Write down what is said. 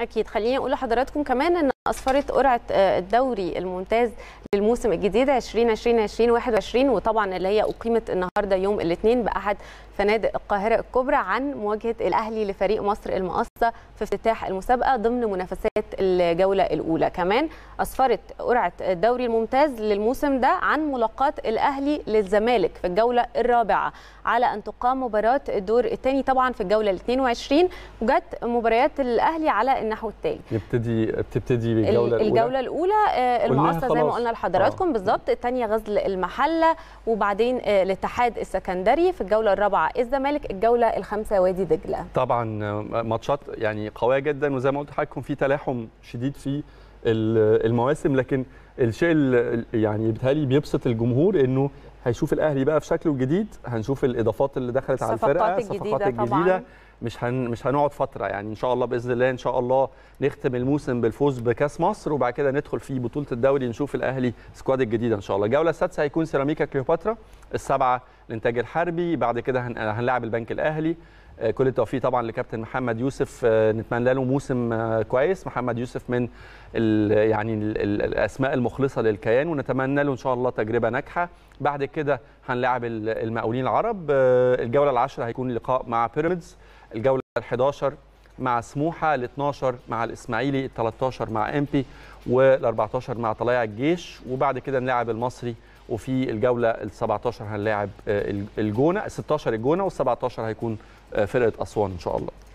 اكيد خليني اقول لحضراتكم كمان ان اسفرت قرعه الدوري الممتاز للموسم الجديد 2020 2021 وطبعا اللي هي اقيمت النهارده يوم الاثنين باحد فنادق القاهره الكبرى عن مواجهه الاهلي لفريق مصر المقاصه في افتتاح المسابقه ضمن منافسات الجوله الاولى كمان اسفرت قرعه الدوري الممتاز للموسم ده عن ملاقاه الاهلي للزمالك في الجوله الرابعه على ان تقام مباراه الدور الثاني طبعا في الجوله ال 22 وجت مباريات الاهلي على النحو التالي يبتدي بتبتدي بالجوله الاولى الجوله الاولى المقاصه زي ما قلنا لحضراتكم آه. بالظبط الثانيه غزل المحله وبعدين الاتحاد السكندري في الجوله الرابعه الزمالك الجوله الخامسه وادي دجله طبعا ماتشات يعني قويه جدا وزي ما قلت لحضراتكم في تلاحم شديد في المواسم لكن الشيء اللي يعني بيتهيألي بيبسط الجمهور انه هيشوف الاهلي بقى في شكله الجديد هنشوف الاضافات اللي دخلت على الفرقه الصفقات الجديده, طبعا. مش هن مش هنقعد فتره يعني ان شاء الله باذن الله ان شاء الله نختم الموسم بالفوز بكاس مصر وبعد كده ندخل في بطوله الدوري نشوف الاهلي سكواد الجديده ان شاء الله الجوله السادسه هيكون سيراميكا كليوباترا السبعه الانتاج الحربي بعد كده هنلاعب البنك الاهلي كل التوفيق طبعا لكابتن محمد يوسف نتمنى له موسم كويس محمد يوسف من ال يعني ال الاسماء المخلصه للكيان ونتمنى له ان شاء الله تجربه ناجحه بعد كده هنلاعب المقاولين العرب الجوله العاشره هيكون لقاء مع بيراميدز الجوله ال11 مع سموحه ال12 مع الاسماعيلي ال13 مع امبي وال14 مع طلائع الجيش وبعد كده نلاعب المصري وفي الجوله ال17 هنلاعب الجونه ال16 الجونه وال17 هيكون فرقه اسوان ان شاء الله